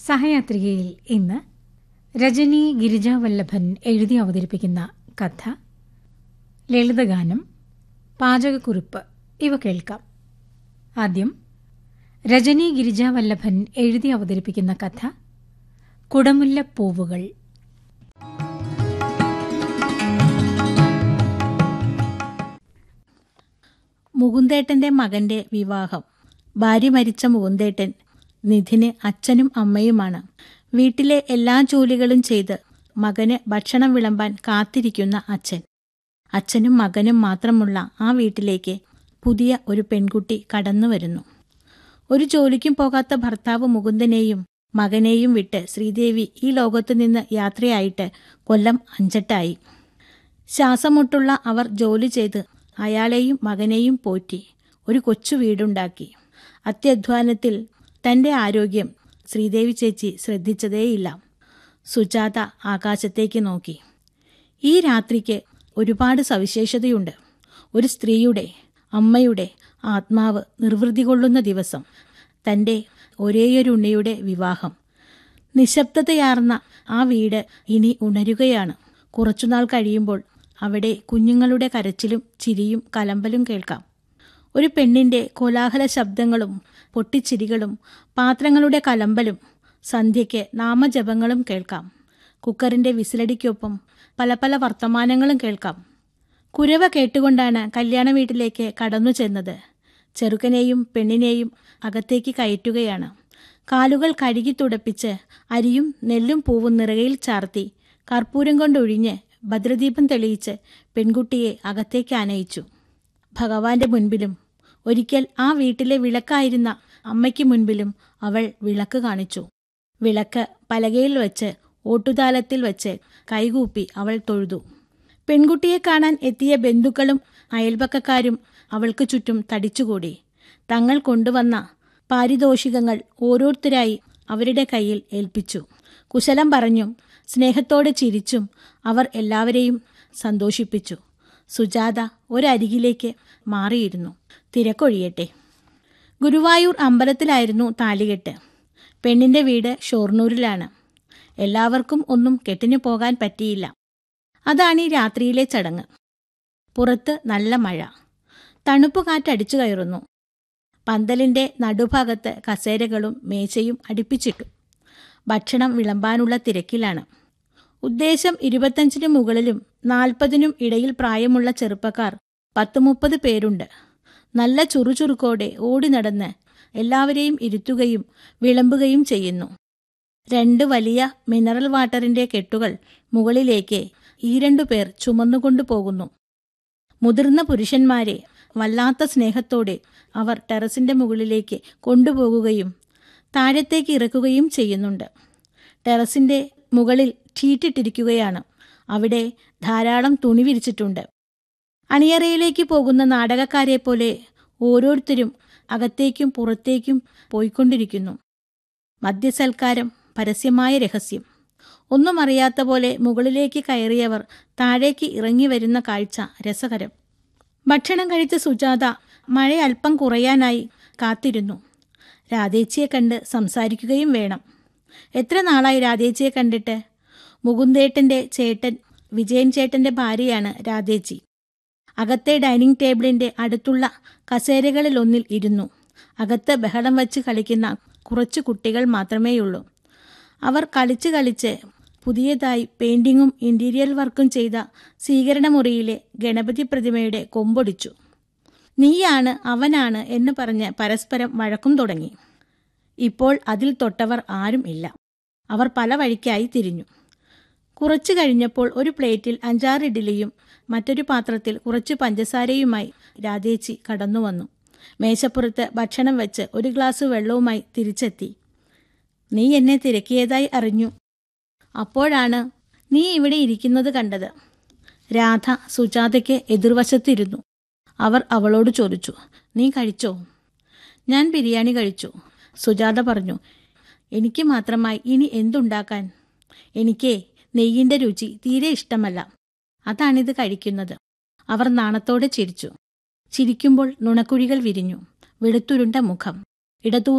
സഹയാത്രികയിൽ ഇന്ന് രജനി ഗിരിജാവല്ലഭൻ എഴുതി അവതരിപ്പിക്കുന്ന കഥ ലളിതഗാനം പാചകക്കുറിപ്പ് ഇവ കേൾക്കാം ആദ്യം രജനി ഗിരിജാവല്ലഭൻ എഴുതി അവതരിപ്പിക്കുന്ന കഥ കുടമുല്ലപ്പൂവുകൾ മുകുന്ദേട്ടന്റെ മകന്റെ വിവാഹം ഭാര്യ മരിച്ച മുകുന്ദേട്ടൻ നിധിന് അച്ഛനും അമ്മയുമാണ് വീട്ടിലെ എല്ലാ ജോലികളും ചെയ്ത് മകന് ഭക്ഷണം വിളമ്പാൻ കാത്തിരിക്കുന്ന അച്ഛൻ അച്ഛനും മകനും മാത്രമുള്ള ആ വീട്ടിലേക്ക് പുതിയ ഒരു പെൺകുട്ടി കടന്നു വരുന്നു ഒരു ജോലിക്കും പോകാത്ത ഭർത്താവ് മുകുന്ദനെയും മകനെയും വിട്ട് ശ്രീദേവി ഈ ലോകത്തു നിന്ന് യാത്രയായിട്ട് കൊല്ലം അഞ്ചെട്ടായി ശ്വാസമുട്ടുള്ള അവർ ജോലി ചെയ്ത് അയാളെയും മകനെയും പോറ്റി ഒരു കൊച്ചു വീടുണ്ടാക്കി അത്യധ്വാനത്തിൽ തന്റെ ആരോഗ്യം ശ്രീദേവി ചേച്ചി ശ്രദ്ധിച്ചതേയില്ല സുജാത ആകാശത്തേക്ക് നോക്കി ഈ രാത്രിക്ക് ഒരുപാട് സവിശേഷതയുണ്ട് ഒരു സ്ത്രീയുടെ അമ്മയുടെ ആത്മാവ് നിർവൃതി കൊള്ളുന്ന ദിവസം തൻ്റെ ഒരേയൊരു ഉണ്ണിയുടെ വിവാഹം നിശബ്ദതയാർന്ന ആ വീട് ഇനി ഉണരുകയാണ് കുറച്ചുനാൾ കഴിയുമ്പോൾ അവിടെ കുഞ്ഞുങ്ങളുടെ കരച്ചിലും ചിരിയും കലമ്പലും കേൾക്കാം ഒരു പെണ്ണിന്റെ കോലാഹല ശബ്ദങ്ങളും പൊട്ടിച്ചിരികളും പാത്രങ്ങളുടെ കലമ്പലും സന്ധ്യയ്ക്ക് നാമജപങ്ങളും കേൾക്കാം കുക്കറിന്റെ വിസിലടിക്കൊപ്പം പല പല വർത്തമാനങ്ങളും കേൾക്കാം കുരവ കേട്ടുകൊണ്ടാണ് കല്യാണ വീട്ടിലേക്ക് കടന്നു ചെന്നത് ചെറുക്കനെയും പെണ്ണിനെയും അകത്തേക്ക് കയറ്റുകയാണ് കാലുകൾ കഴുകി തുടപ്പിച്ച് അരിയും നെല്ലും പൂവും നിറകയിൽ ചാർത്തി കർപ്പൂരം കൊണ്ടൊഴിഞ്ഞ് ഭദ്രദീപം തെളിയിച്ച് പെൺകുട്ടിയെ അകത്തേക്ക് ആനയിച്ചു ഭഗവാന്റെ മുൻപിലും ഒരിക്കൽ ആ വീട്ടിലെ വിളക്കായിരുന്ന അമ്മയ്ക്ക് മുൻപിലും അവൾ വിളക്ക് കാണിച്ചു വിളക്ക് പലകയിൽ വെച്ച് ഓട്ടുതാലത്തിൽ വെച്ച് കൈകൂപ്പി അവൾ തൊഴുതു പെൺകുട്ടിയെ കാണാൻ എത്തിയ ബന്ധുക്കളും അയൽപക്കക്കാരും അവൾക്ക് ചുറ്റും തടിച്ചുകൂടി തങ്ങൾ കൊണ്ടുവന്ന പാരിതോഷികങ്ങൾ ഓരോരുത്തരായി അവരുടെ കയ്യിൽ ഏൽപ്പിച്ചു കുശലം പറഞ്ഞും സ്നേഹത്തോടെ ചിരിച്ചും അവർ എല്ലാവരെയും സന്തോഷിപ്പിച്ചു സുജാത ഒരരികിലേക്ക് മാറിയിരുന്നു തിരക്കൊഴിയട്ടെ ഗുരുവായൂർ അമ്പലത്തിലായിരുന്നു താലികെട്ട് പെണ്ണിന്റെ വീട് ഷൊർണൂരിലാണ് എല്ലാവർക്കും ഒന്നും കെട്ടിനു പോകാൻ പറ്റിയില്ല അതാണ് ഈ രാത്രിയിലെ ചടങ്ങ് പുറത്ത് നല്ല മഴ തണുപ്പ് കാറ്റടിച്ചു കയറുന്നു പന്തലിന്റെ നടുഭാഗത്ത് കസേരകളും മേശയും അടുപ്പിച്ചിട്ടു ഭക്ഷണം വിളമ്പാനുള്ള തിരക്കിലാണ് ഉദ്ദേശം ഇരുപത്തഞ്ചിന് മുകളിലും നാൽപ്പതിനും ഇടയിൽ പ്രായമുള്ള ചെറുപ്പക്കാർ പത്ത് മുപ്പത് പേരുണ്ട് നല്ല ചുറുചുറുക്കോടെ ഓടി നടന്ന് എല്ലാവരെയും ഇരുത്തുകയും വിളമ്പുകയും ചെയ്യുന്നു രണ്ട് വലിയ മിനറൽ വാട്ടറിന്റെ കെട്ടുകൾ മുകളിലേക്ക് ഈ രണ്ടു പേർ ചുമന്നുകൊണ്ടു പോകുന്നു മുതിർന്ന പുരുഷന്മാരെ വല്ലാത്ത സ്നേഹത്തോടെ അവർ ടെറസിന്റെ മുകളിലേക്ക് കൊണ്ടുപോകുകയും താഴത്തേക്ക് ഇറക്കുകയും ചെയ്യുന്നുണ്ട് ടെറസിന്റെ മുകളിൽ ഷീറ്റിട്ടിരിക്കുകയാണ് അവിടെ ധാരാളം തുണി വിരിച്ചിട്ടുണ്ട് അണിയറയിലേക്ക് പോകുന്ന നാടകക്കാരെ പോലെ ഓരോരുത്തരും അകത്തേക്കും പുറത്തേക്കും പോയിക്കൊണ്ടിരിക്കുന്നു മദ്യസൽക്കാരം പരസ്യമായ രഹസ്യം ഒന്നും അറിയാത്ത പോലെ മുകളിലേക്ക് കയറിയവർ താഴേക്ക് ഇറങ്ങി വരുന്ന കാഴ്ച രസകരം ഭക്ഷണം കഴിച്ച സുജാത മഴ അല്പം കുറയാനായി കാത്തിരുന്നു രാധേച്ചിയെ കണ്ട് സംസാരിക്കുകയും വേണം എത്ര നാളായി രാധേച്ചിയെ കണ്ടിട്ട് മുകുന്ദേട്ടന്റെ ചേട്ടൻ വിജയൻ ചേട്ടന്റെ ഭാര്യയാണ് രാധേച്ചി അകത്തെ ഡൈനിങ് ടേബിളിന്റെ അടുത്തുള്ള കസേരകളിലൊന്നിൽ ഇരുന്നു അകത്ത് ബഹളം വച്ച് കളിക്കുന്ന കുറച്ചു കുട്ടികൾ മാത്രമേയുള്ളൂ അവർ കളിച്ച് കളിച്ച് പുതിയതായി പെയിന്റിങ്ങും ഇന്റീരിയർ വർക്കും ചെയ്ത സ്വീകരണമുറിയിലെ ഗണപതി പ്രതിമയുടെ കൊമ്പൊടിച്ചു നീയാണ് അവനാണ് എന്ന് പറഞ്ഞ് പരസ്പരം വഴക്കും തുടങ്ങി ഇപ്പോൾ അതിൽ തൊട്ടവർ ആരും ഇല്ല അവർ പല വഴിക്കായി തിരിഞ്ഞു കുറച്ചു കഴിഞ്ഞപ്പോൾ ഒരു പ്ലേറ്റിൽ അഞ്ചാറ് ഇഡ്ഡലിയും മറ്റൊരു പാത്രത്തിൽ കുറച്ച് പഞ്ചസാരയുമായി രാധേച്ചി കടന്നു വന്നു മേശപ്പുറത്ത് ഭക്ഷണം വെച്ച് ഒരു ഗ്ലാസ് വെള്ളവുമായി തിരിച്ചെത്തി നീ എന്നെ തിരക്കിയതായി അറിഞ്ഞു അപ്പോഴാണ് നീ ഇവിടെ ഇരിക്കുന്നത് കണ്ടത് രാധ സുജാതയ്ക്ക് എതിർവശത്തിരുന്നു അവർ അവളോട് ചോദിച്ചു നീ കഴിച്ചോ ഞാൻ ബിരിയാണി കഴിച്ചു സുജാത പറഞ്ഞു എനിക്ക് മാത്രമായി ഇനി എന്തുണ്ടാക്കാൻ എനിക്ക് നെയ്യിന്റെ രുചി തീരെ ഇഷ്ടമല്ല അതാണിത് കഴിക്കുന്നത് അവർ നാണത്തോടെ ചിരിച്ചു ചിരിക്കുമ്പോൾ നുണക്കുഴികൾ വിരിഞ്ഞു വെളുത്തുരുണ്ട മുഖം ഇടതൂ